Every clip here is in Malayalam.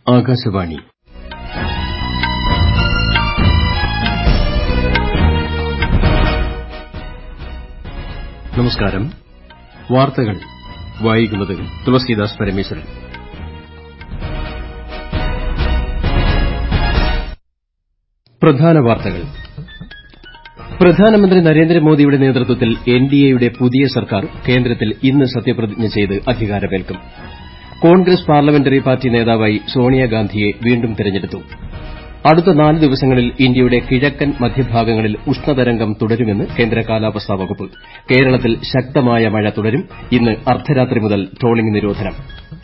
ആകാശവാണി നമസ്കാരം വാർത്തകൾ വായിക്കുന്നത് തുളസീദാസ് പരമേശ്വരൻ പ്രധാന വാർത്തകൾ പ്രധാനമന്ത്രി നരേന്ദ്രമോദിയുടെ നേതൃത്വത്തിൽ എൻഡിഎയുടെ പുതിയ സർക്കാർ കേന്ദ്രത്തിൽ ഇന്ന് സത്യപ്രതിജ്ഞ ചെയ്ത് അധികാരമേൽക്കും കോൺഗ്രസ് പാർലമെന്ററി പാർട്ടി നേതാവായി സോണിയാഗാന്ധിയെ വീണ്ടും തെരഞ്ഞെടുത്തു അടുത്ത നാല് ദിവസങ്ങളിൽ ഇന്ത്യയുടെ കിഴക്കൻ മധ്യഭാഗങ്ങളിൽ ഉഷ്ണതരംഗം തുടരുമെന്ന് കേന്ദ്ര കാലാവസ്ഥാ വകുപ്പ് കേരളത്തിൽ ശക്തമായ മഴ തുടരും ഇന്ന് അർദ്ധരാത്രി മുതൽ ട്രോളിംഗ് നിരോധനം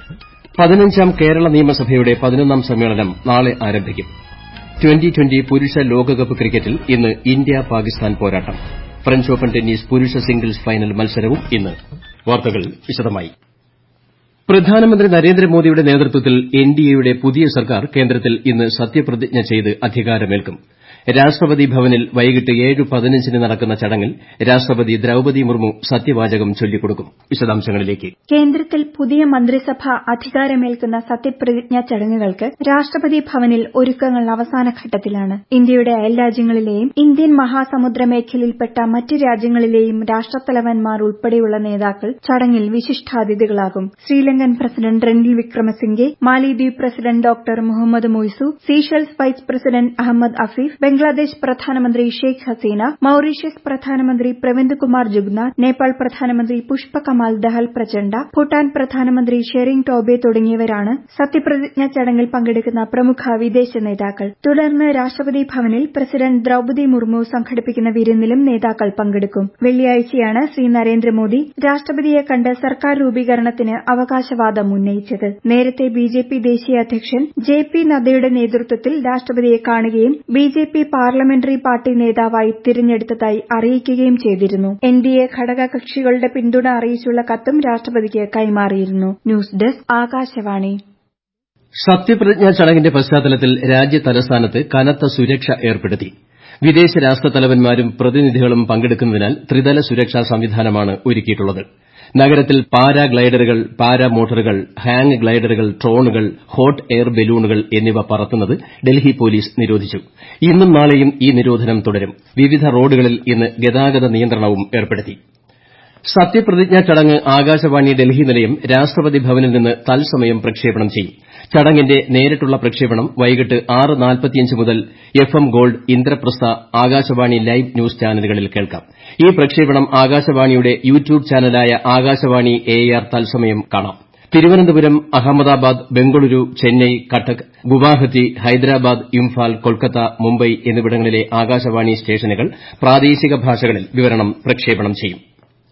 പതിനഞ്ചാം കേരള നിയമസഭയുടെ പതിനൊന്നാം സമ്മേളനം നാളെ ആരംഭിക്കും ട്വന്റി ട്വന്റി പുരുഷ ലോകകപ്പ് ക്രിക്കറ്റിൽ ഇന്ന് ഇന്ത്യ പാകിസ്ഥാൻ പോരാട്ടം ഫ്രഞ്ച് ഓപ്പൺ ടെന്നീസ് പുരുഷ സിംഗിൾസ് ഫൈനൽ മത്സരവും ഇന്ന് വാർത്തകൾ വിശദമായി പ്രധാനമന്ത്രി നരേന്ദ്രമോദിയുടെ നേതൃത്വത്തിൽ എൻഡിഎയുടെ പുതിയ സർക്കാർ കേന്ദ്രത്തിൽ ഇന്ന് സത്യപ്രതിജ്ഞ ചെയ്ത് അധികാരമേൽക്കും രാഷ്ട്രപതി ഭവനിൽ വൈകിട്ട് ഏഴ് പതിനഞ്ചിന് നടക്കുന്ന ചടങ്ങിൽ രാഷ്ട്രപതി ദ്രൌപതി മുർമു സത്യവാചകം ചൊല്ലിക്കൊടുക്കും വിശദാംശങ്ങളിലേക്ക് കേന്ദ്രത്തിൽ പുതിയ മന്ത്രിസഭ അധികാരമേൽക്കുന്ന സത്യപ്രതിജ്ഞാ ചടങ്ങുകൾക്ക് രാഷ്ട്രപതി ഭവനിൽ ഒരുക്കങ്ങൾ അവസാനഘട്ടത്തിലാണ് ഇന്ത്യയുടെ അയൽരാജ്യങ്ങളിലെയും ഇന്ത്യൻ മഹാസമുദ്ര മേഖലയിൽപ്പെട്ട മറ്റ് രാജ്യങ്ങളിലെയും രാഷ്ട്രത്തലവന്മാർ ഉൾപ്പെടെയുള്ള നേതാക്കൾ ചടങ്ങിൽ വിശിഷ്ടാതിഥികളാകും ശ്രീലങ്കൻ പ്രസിഡന്റ് റെനിൽ വിക്രമസിംഗെ മാലിദ്വീപ് president doctor Mohamed Muizzu Seychelles vice president Ahmed Afif Bangladesh പ്രധാനമന്ത്രി ഷെയ്ഖ് ഹസീന മൌറീഷ്യസ് പ്രധാനമന്ത്രി പ്രവിന്ദ് കുമാർ ജുഗ്നാഥ് നേപ്പാൾ പ്രധാനമന്ത്രി പുഷ്പ കമാൽ ദഹൽ പ്രചണ്ഡ ഭൂട്ടാൻ പ്രധാനമന്ത്രി ഷെറിംഗ് ടോബെ തുടങ്ങിയവരാണ് സത്യപ്രതിജ്ഞാ ചടങ്ങിൽ പങ്കെടുക്കുന്ന പ്രമുഖ വിദേശ നേതാക്കൾ തുടർന്ന് രാഷ്ട്രപതി ഭവനിൽ പ്രസിഡന്റ് ദ്രൌപതി മുർമു സംഘടിപ്പിക്കുന്ന വിരുന്നിലും നേതാക്കൾ പങ്കെടുക്കും വെള്ളിയാഴ്ചയാണ് ശ്രീ നരേന്ദ്രമോദി രാഷ്ട്രപതിയെ കണ്ട് സർക്കാർ രൂപീകരണത്തിന് അവകാശവാദം ഉന്നയിച്ചത് നേരത്തെ ബിജെപി ദേശീയ അധ്യക്ഷൻ ജെ പി നദ്ദയുടെ നേതൃത്വത്തിൽ രാഷ്ട്രപതിയെ കാണുകയും ബിജെപി പാർലമെന്ററി പാർട്ടി നേതാവായി തിരഞ്ഞെടുത്തതായി അറിയിക്കുകയും ചെയ്തിരുന്നു എൻഡിഎ ഘടകകക്ഷികളുടെ പിന്തുണ അറിയിച്ചുള്ള കത്തും രാഷ്ട്രപതിക്ക് കൈമാറിയിരുന്നു ന്യൂസ് ഡെസ്ക് ആകാശവാണി സത്യപ്രതിജ്ഞാ ചടങ്ങിന്റെ പശ്ചാത്തലത്തിൽ രാജ്യതലസ്ഥാനത്ത് കനത്ത സുരക്ഷ ഏർപ്പെടുത്തി വിദേശ രാഷ്ട്രത്തലവന്മാരും പ്രതിനിധികളും പങ്കെടുക്കുന്നതിനാൽ ത്രിതല സുരക്ഷാ സംവിധാനമാണ് ഒരുക്കിയിട്ടുള്ളത് നഗരത്തിൽ പാരാ ഗ്ലൈഡറുകൾ പാരാ മോട്ടോറുകൾ ഹാങ് ഗ്ലൈഡറുകൾ ഡ്രോണുകൾ ഹോട്ട് എയർ ബലൂണുകൾ എന്നിവ പറത്തുന്നത് ഡൽഹി പോലീസ് നിരോധിച്ചു ഇന്നും നാളെയും ഈ നിരോധനം തുടരും വിവിധ റോഡുകളിൽ ഇന്ന് ഗതാഗത നിയന്ത്രണവും ഏർപ്പെടുത്തി സത്യപ്രതിജ്ഞാ ചടങ്ങ് ആകാശവാണി ഡൽഹി നിലയം രാഷ്ട്രപതി ഭവനിൽ നിന്ന് തത്സമയം പ്രക്ഷേപണം ചെയ്യും ചടങ്ങിന്റെ നേരിട്ടുള്ള പ്രക്ഷേപണം വൈകിട്ട് ആറ് നാൽപ്പത്തിയഞ്ച് മുതൽ F M gold Indraprastha Akashvani live news ചാനലുകളിൽ കേൾക്കാം ഈ പ്രക്ഷേപണം ആകാശവാണിയുടെ യൂട്യൂബ് ചാനലായ ആകാശവാണി എ ആർ തത്സമയം കാണാം തിരുവനന്തപുരം അഹമ്മദാബാദ് ബംഗളൂരു ചെന്നൈ കട്ടക് ഗുവാഹത്തി ഹൈദരാബാദ് ഇംഫാൽ കൊൽക്കത്ത മുംബൈ എന്നിവിടങ്ങളിലെ ആകാശവാണി സ്റ്റേഷനുകൾ പ്രാദേശിക ഭാഷകളിൽ വിവരണം പ്രക്ഷേപണം ചെയ്യും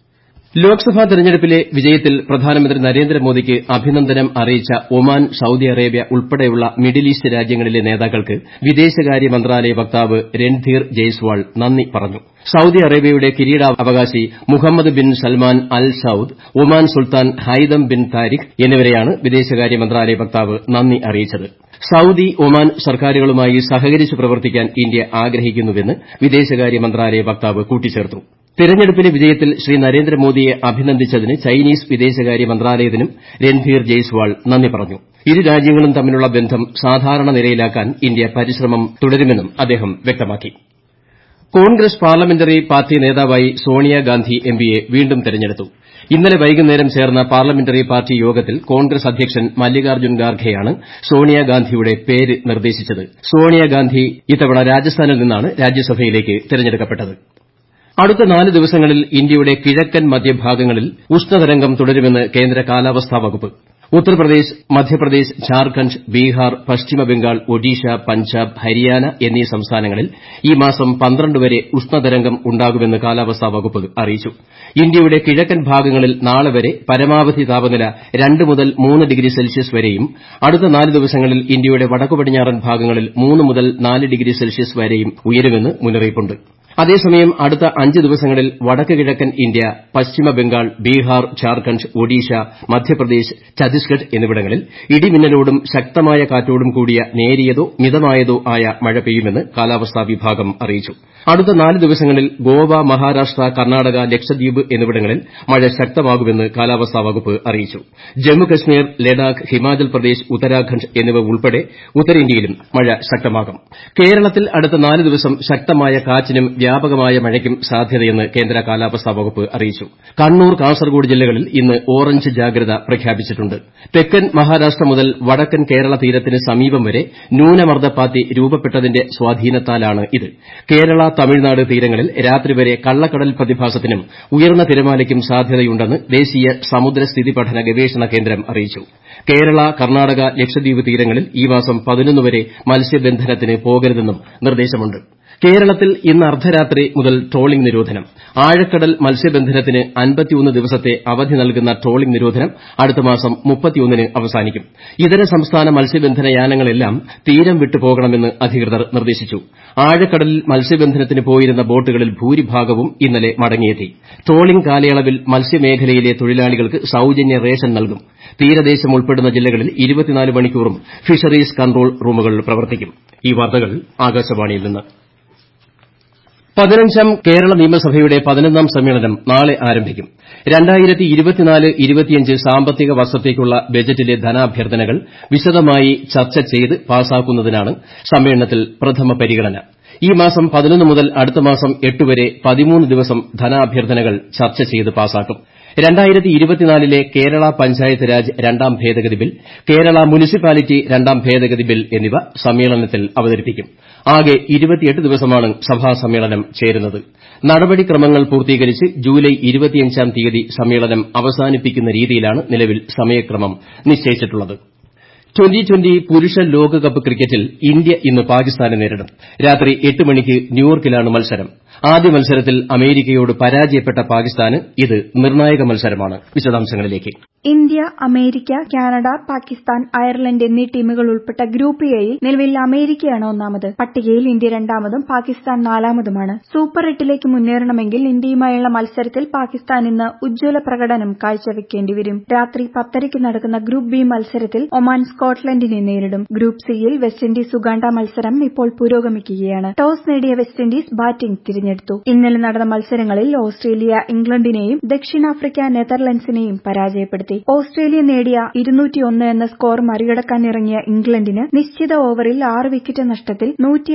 ലോക്സഭാ തെരഞ്ഞെടുപ്പിലെ വിജയത്തിൽ പ്രധാനമന്ത്രി നരേന്ദ്രമോദിക്ക് അഭിനന്ദനം അറിയിച്ച ഒമാൻ സൌദി അറേബ്യ ഉൾപ്പെടെയുള്ള മിഡിൽ ഈസ്റ്റ് രാജ്യങ്ങളിലെ നേതാക്കൾക്ക് വിദേശകാര്യ മന്ത്രാലയ വക്താവ് രൺധീർ ജയ്സ്വാൾ നന്ദി പറഞ്ഞു സൌദി അറേബ്യയുടെ കിരീടാവകാശി Muhammad bin Salman Al Saud Oman സുൽത്താൻ ഹൈതം ബിൻ താരിഖ് എന്നിവരെയാണ് വിദേശകാര്യ മന്ത്രാലയ വക്താവ് നന്ദി അറിയിച്ചത് സൌദി ഒമാൻ സർക്കാരുകളുമായി സഹകരിച്ച് പ്രവർത്തിക്കാൻ ഇന്ത്യ ആഗ്രഹിക്കുന്നുവെന്ന് വിദേശകാര്യ മന്ത്രാലയ വക്താവ് കൂട്ടിച്ചേർത്തു തെരഞ്ഞെടുപ്പിലെ വിജയത്തിൽ ശ്രീ നരേന്ദ്രമോദിയെ അഭിനന്ദിച്ചതിന് ചൈനീസ് വിദേശകാര്യ മന്ത്രാലയത്തിനും രൺധീർ ജയ്സ്വാൾ നന്ദി പറഞ്ഞു ഇരു രാജ്യങ്ങളും തമ്മിലുള്ള ബന്ധം സാധാരണ നിലയിലാക്കാൻ ഇന്ത്യ പരിശ്രമം തുടരുമെന്നും അദ്ദേഹം വ്യക്തമാക്കി കോൺഗ്രസ് പാർലമെന്ററി പാർട്ടി നേതാവായി സോണിയാഗാന്ധി എംപിയെ വീണ്ടും തെരഞ്ഞെടുത്തു ഇന്നലെ വൈകുന്നേരം ചേർന്ന പാർലമെന്ററി പാർട്ടി യോഗത്തിൽ കോൺഗ്രസ് അധ്യക്ഷൻ മല്ലികാർജ്ജുൻ ഖാർഗെയാണ് സോണിയാഗാന്ധിയുടെ പേര് നിർദ്ദേശിച്ചത് സോണിയാഗാന്ധി ഇത്തവണ രാജസ്ഥാനിൽ നിന്നാണ് രാജ്യസഭയിലേക്ക് തെരഞ്ഞെടുക്കപ്പെട്ടത് അടുത്ത നാല് ദിവസങ്ങളിൽ ഇന്ത്യയുടെ കിഴക്കൻ മധ്യഭാഗങ്ങളിൽ ഉഷ്ണതരംഗം തുടരുമെന്ന് കേന്ദ്ര കാലാവസ്ഥാ വകുപ്പ് ഉത്തർപ്രദേശ് മധ്യപ്രദേശ് ഝാർഖണ്ഡ് ബീഹാർ പശ്ചിമബംഗാൾ ഒഡീഷ പഞ്ചാബ് ഹരിയാന എന്നീ സംസ്ഥാനങ്ങളിൽ ഈ മാസം പന്ത്രണ്ട് വരെ ഉഷ്ണതരംഗം ഉണ്ടാകുമെന്ന് കാലാവസ്ഥാ വകുപ്പ് അറിയിച്ചു ഇന്ത്യയുടെ കിഴക്കൻ ഭാഗങ്ങളിൽ നാളെ വരെ പരമാവധി താപനില രണ്ട് മുതൽ മൂന്ന് ഡിഗ്രി സെൽഷ്യസ് വരെയും അടുത്ത നാല് ദിവസങ്ങളിൽ ഇന്ത്യയുടെ വടക്കു പടിഞ്ഞാറൻ ഭാഗങ്ങളിൽ മൂന്ന് മുതൽ നാല് ഡിഗ്രി സെൽഷ്യസ് വരെയും ഉയരുമെന്ന് മുന്നറിയിപ്പുണ്ട് അതേസമയം അടുത്ത അഞ്ച് ദിവസങ്ങളിൽ വടക്ക് കിഴക്കൻ ഇന്ത്യ പശ്ചിമ ബംഗാൾ ബീഹാർ ഝാർഖണ്ഡ് ഒഡീഷ മധ്യപ്രദേശ് ഛത്തീസ്ഗഡ് എന്നിവിടങ്ങളിൽ ഇടിമിന്നലോടും ശക്തമായ കാറ്റോടും കൂടിയ നേരിയതോ മിതമായതോ ആയ മഴ പെയ്യുമെന്ന് കാലാവസ്ഥാ വിഭാഗം അറിയിച്ചു അടുത്ത നാല് ദിവസങ്ങളിൽ ഗോവ മഹാരാഷ്ട്ര കർണ്ണാടക ലക്ഷദ്വീപ് എന്നിവിടങ്ങളിൽ മഴ ശക്തമാകുമെന്ന് കാലാവസ്ഥാ വകുപ്പ് അറിയിച്ചു ജമ്മുകശ്മീർ ലഡാക്ക് ഹിമാചൽ പ്രദേശ് ഉത്തരാഖണ്ഡ് എന്നിവ ഉൾപ്പെടെ ഉത്തരേന്ത്യയിലും മഴ ശക്തമാകും കേരളത്തിൽ അടുത്ത നാല് ദിവസം ശക്തമായ കാറ്റിനും വ്യാപകമായ മഴയ്ക്കും സാധ്യതയെന്ന് കേന്ദ്ര കാലാവസ്ഥാ വകുപ്പ് അറിയിച്ചു കണ്ണൂർ കാസർഗോഡ് ജില്ലകളിൽ ഇന്ന് ഓറഞ്ച് ജാഗ്രത പ്രഖ്യാപിച്ചിട്ടുണ്ട് തെക്കൻ മഹാരാഷ്ട്ര മുതൽ വടക്കൻ കേരള തീരത്തിന് സമീപം വരെ ന്യൂനമർദ്ദപ്പാത്തി രൂപപ്പെട്ടതിന്റെ സ്വാധീനത്താലാണ് ഇത് കേരള തമിഴ്നാട് തീരങ്ങളിൽ രാത്രി വരെ കള്ളക്കടൽ പ്രതിഭാസത്തിനും ഉയർന്ന തിരമാലയ്ക്കും സാധ്യതയുണ്ടെന്ന് ദേശീയ സമുദ്ര സ്ഥിതി പഠന ഗവേഷണ കേന്ദ്രം അറിയിച്ചു കേരള കർണ്ണാടക ലക്ഷദ്വീപ് തീരങ്ങളിൽ ഈ മാസം പതിനൊന്ന് വരെ മത്സ്യബന്ധനത്തിന് പോകരുതെന്നും നിർദ്ദേശമുണ്ട് കേരളത്തിൽ ഇന്ന് അർദ്ധരാത്രി മുതൽ ട്രോളിംഗ് നിരോധനം ആഴക്കടൽ മത്സ്യബന്ധനത്തിന് അൻപത്തിയൊന്ന് ദിവസത്തെ അവധി നൽകുന്ന ട്രോളിംഗ് നിരോധനം അടുത്ത മാസം മുപ്പത്തിയൊന്നിന് അവസാനിക്കും ഇതര സംസ്ഥാന മത്സ്യബന്ധന യാനങ്ങളെല്ലാം തീരം വിട്ടു പോകണമെന്ന് അധികൃതർ നിർദ്ദേശിച്ചു ആഴക്കടലിൽ മത്സ്യബന്ധനത്തിന് പോയിരുന്ന ബോട്ടുകളിൽ ഭൂരിഭാഗവും ഇന്നലെ മടങ്ങിയെത്തി ട്രോളിംഗ് കാലയളവിൽ മത്സ്യമേഖലയിലെ തൊഴിലാളികൾക്ക് സൌജന്യ റേഷൻ നൽകും തീരദേശം ഉൾപ്പെടുന്ന ജില്ലകളിൽ ഇരുപത്തിനാല് മണിക്കൂറും ഫിഷറീസ് കൺട്രോൾ റൂമുകൾ പ്രവർത്തിക്കും ഈ വാർത്തകൾ ആകാശവാണിയിൽ നിന്ന് പതിനഞ്ചാം കേരള നിയമസഭയുടെ പതിനൊന്നാം സമ്മേളനം നാളെ ആരംഭിക്കും സാമ്പത്തിക വർഷത്തേക്കുള്ള ബജറ്റിലെ ധനാഭ്യർത്ഥനകൾ വിശദമായി ചർച്ച ചെയ്ത് പാസാക്കുന്നതിനാണ് സമ്മേളനത്തിൽ പ്രഥമ പരിഗണന ഈ മാസം പതിനൊന്ന് മുതൽ അടുത്ത മാസം എട്ട് വരെ പതിമൂന്ന് ദിവസം ധനാഭ്യർത്ഥനകൾ ചർച്ച ചെയ്ത് പാസാക്കും ലെ കേരള പഞ്ചായത്ത് രാജ് രണ്ടാം ഭേദഗതി ബിൽ കേരള മുനിസിപ്പാലിറ്റി രണ്ടാം ഭേദഗതി ബിൽ എന്നിവ സമ്മേളനത്തിൽ അവതരിപ്പിക്കും ആകെ ദിവസമാണ് സഭാ സമ്മേളനം ചേരുന്നത് നടപടിക്രമങ്ങൾ പൂർത്തീകരിച്ച് ജൂലൈ ാം തീയതി സമ്മേളനം അവസാനിപ്പിക്കുന്ന രീതിയിലാണ് നിലവിൽ സമയക്രമം നിശ്ചയിച്ചിട്ടുള്ളത് ട്വന്റി ട്വന്റി പുരുഷ ലോകകപ്പ് ക്രിക്കറ്റിൽ ഇന്ത്യ ഇന്ന് പാകിസ്ഥാനെ നേരിടും രാത്രി എട്ട് മണിക്ക് ന്യൂയോർക്കിലാണ് മത്സരം ആദ്യ മത്സരത്തിൽ അമേരിക്കയോട് പരാജയപ്പെട്ട പാകിസ്ഥാന് ഇത് നിർണായക മത്സരമാണ് വിശദാംശങ്ങളിലേക്ക് India America Canada Pakistan Ireland എന്നീ ടീമുകൾ ഉൾപ്പെട്ട ഗ്രൂപ്പ് എയിൽ നിലവിൽ അമേരിക്കയാണ് ഒന്നാമത് പട്ടികയിൽ ഇന്ത്യ രണ്ടാമതും പാകിസ്ഥാൻ നാലാമതുമാണ് സൂപ്പർ എട്ടിലേക്ക് മുന്നേറണമെങ്കിൽ ഇന്ത്യയുമായുള്ള മത്സരത്തിൽ പാകിസ്ഥാൻ ഇന്ന് ഉജ്ജ്വല പ്രകടനം കാഴ്ചവെക്കേണ്ടിവരും രാത്രി പത്തരയ്ക്ക് നടക്കുന്ന ഗ്രൂപ്പ് ബി മത്സരത്തിൽ ഒമാൻ സ്കോട്ട്ലൻഡിനെ നേരിടും ഗ്രൂപ്പ് സിയിൽ വെസ്റ്റ് ഇൻഡീസ് ഉഗാണ്ട മത്സരം ഇപ്പോൾ പുരോഗമിക്കുകയാണ് ടോസ് നേടിയ വെസ്റ്റ് ഇൻഡീസ് ബാറ്റിംഗ് തിരഞ്ഞെടുത്തു ഇന്നലെ നടന്ന മത്സരങ്ങളിൽ ഓസ്ട്രേലിയ ഇംഗ്ലണ്ടിനെയും ദക്ഷിണാഫ്രിക്ക നെതർലൻഡ്സിനെയും പരാജയപ്പെടുത്തി ഓസ്ട്രേലിയ നേടിയ എന്ന സ്കോർ മറികടക്കാനിറങ്ങിയ ഇംഗ്ലണ്ടിന് നിശ്ചിത ഓവറിൽ ആറ് വിക്കറ്റ് നഷ്ടത്തിൽ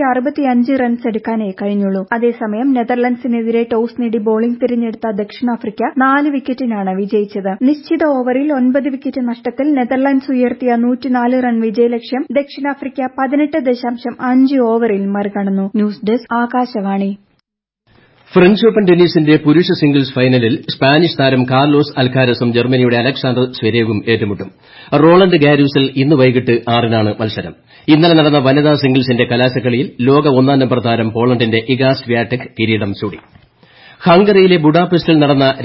റൺസ് എടുക്കാനേ കഴിഞ്ഞുള്ളൂ അതേസമയം നെതർലൻഡ്സിനെതിരെ ടോസ് നേടി ബോളിംഗ് തിരഞ്ഞെടുത്ത ദക്ഷിണാഫ്രിക്ക നാല് വിക്കറ്റിനാണ് വിജയിച്ചത് നിശ്ചിത ഓവറിൽ ഒൻപത് വിക്കറ്റ് നഷ്ടത്തിൽ നെതർലൻഡ്സ് ഉയർത്തിയ റൺ വിജയലക്ഷ്യം ദക്ഷിണാഫ്രിക്ക പതിനെട്ട് ദശാംശം അഞ്ച് ഓവറിൽ മറികടന്നു news desk Akashvani French Open ടെന്നീസിന്റെ പുരുഷ സിംഗിൾസ് ഫൈനലിൽ സ്പാനിഷ് താരം കാർലോസ് അൽക്കാരസും ജർമ്മനിയുടെ അലക്സാണ്ടർ സ്വരേവും ഏറ്റുമുട്ടും റോളണ്ട് ഗാരൂസിൽ ഇന്ന് വൈകിട്ട് ആറിനാണ് മത്സരം ഇന്നലെ നടന്ന വനിതാ സിംഗിൾസിന്റെ കലാശക്കളിയിൽ ലോക ഒന്നാം നമ്പർ താരം പോളണ്ടിന്റെ ഇഗ സ്വിയാടെക് കിരീടം ചൂടി ഹംഗറിയിലെ ബുഡാപെസ്റ്റിൽ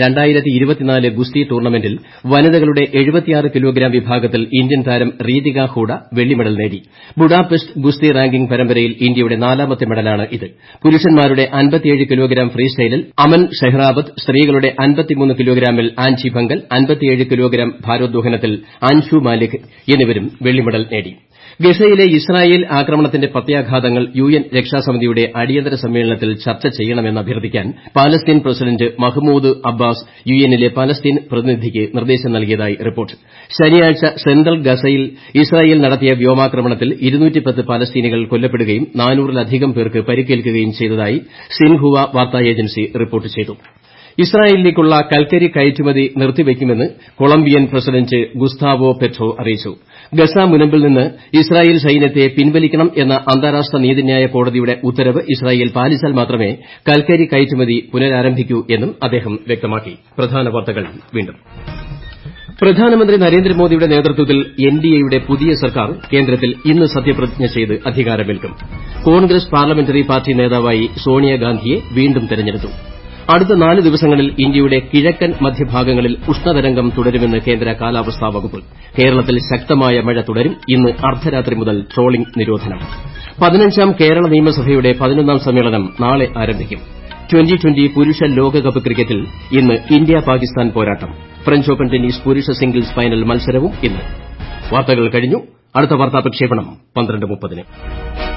നടന്ന ഗുസ്തി ടൂർണമെന്റിൽ വനിതകളുടെ കിലോഗ്രാം വിഭാഗത്തിൽ ഇന്ത്യൻ താരം റീതിക ഹൂഡ വെള്ളി മെഡൽ നേടി ബുഡാപെസ്റ്റ് ഗുസ്തി റാങ്കിംഗ് പരമ്പരയിൽ ഇന്ത്യയുടെ നാലാമത്തെ മെഡലാണ് ഇത് പുരുഷന്മാരുടെ കിലോഗ്രാം ഫ്രീ സ്റ്റൈലിൽ അമൻ ഷെഹ്റാവത്ത് സ്ത്രീകളുടെ കിലോഗ്രാമിൽ ആൻസി ഭങ്കൽ കിലോഗ്രാം ഭാരോദ്വഹനത്തിൽ അൻഷു മാലിക് എന്നിവരും വെള്ളി മെഡൽ നേടി ഗസയിലെ ഇസ്രായേൽ ആക്രമണത്തിന്റെ പ്രത്യാഘാതങ്ങൾ യു എൻ രക്ഷാസമിതിയുടെ അടിയന്തര സമ്മേളനത്തിൽ ചർച്ച ചെയ്യണമെന്ന് അഭ്യർത്ഥിക്കാൻ Palestine president Mahmoud Abbas U എന്നിലെ പലസ്തീൻ പ്രതിനിധിക്ക് നിർദ്ദേശം നൽകിയതായി റിപ്പോർട്ട് ശനിയാഴ്ച സെൻട്രൽ ഗസയിൽ ഇസ്രായേൽ നടത്തിയ വ്യോമാക്രമണത്തിൽ പലസ്തീനികൾ കൊല്ലപ്പെടുകയും നാനൂറിലധികം പേർക്ക് പരിക്കേൽക്കുകയും ചെയ്തതായി സിൻഹുവ വാർത്താ ഏജൻസി റിപ്പോർട്ട് ചെയ്തു ഇസ്രായേലിലേക്കുള്ള കൽക്കരി കയറ്റുമതി നിർത്തിവയ്ക്കുമെന്ന് കൊളംബിയൻ പ്രസിഡന്റ് ഗുസ്താവോ പെട്രോ അറിയിച്ചു ഗസ മുനമ്പിൽ നിന്ന് ഇസ്രായേൽ സൈന്യത്തെ പിൻവലിക്കണം എന്ന അന്താരാഷ്ട്ര നീതിന്യായ കോടതിയുടെ ഉത്തരവ് ഇസ്രായേൽ പാലിച്ചാൽ മാത്രമേ കൽക്കരി കയറ്റുമതി പുനരാരംഭിക്കൂ എന്നും അദ്ദേഹം വ്യക്തമാക്കി പ്രധാനമന്ത്രി നരേന്ദ്രമോദിയുടെ നേതൃത്വത്തിൽ എൻഡിഎയുടെ പുതിയ സർക്കാർ കേന്ദ്രത്തിൽ ഇന്ന് സത്യപ്രതിജ്ഞ ചെയ്ത് അധികാരമേൽക്കും കോൺഗ്രസ് പാർലമെന്ററി പാർട്ടി നേതാവായി സോണിയാഗാന്ധിയെ വീണ്ടും തെരഞ്ഞെടുത്തു അടുത്ത നാല് ദിവസങ്ങളിൽ ഇന്ത്യയുടെ കിഴക്കൻ മധ്യഭാഗങ്ങളിൽ ഉഷ്ണതരംഗം തുടരുമെന്ന് കേന്ദ്ര കാലാവസ്ഥാ വകുപ്പ് കേരളത്തിൽ ശക്തമായ മഴ തുടരും ഇന്ന് അർദ്ധരാത്രി മുതൽ ട്രോളിംഗ് നിരോധനം പതിനഞ്ചാം കേരള നിയമസഭയുടെ പതിനൊന്നാം സമ്മേളനം നാളെ ആരംഭിക്കും ട്വന്റി ട്വന്റി പുരുഷ ലോകകപ്പ് ക്രിക്കറ്റിൽ ഇന്ന് ഇന്ത്യ പാകിസ്ഥാൻ പോരാട്ടം ഫ്രഞ്ച് ഓപ്പൺ ടെന്നീസ് പുരുഷ സിംഗിൾസ് ഫൈനൽ മത്സരവും ഇന്ന് വാർത്തകൾ കഴിഞ്ഞു അടുത്ത വാർത്താ പ്രക്ഷേപണം പന്ത്രണ്ട് മുപ്പതിന്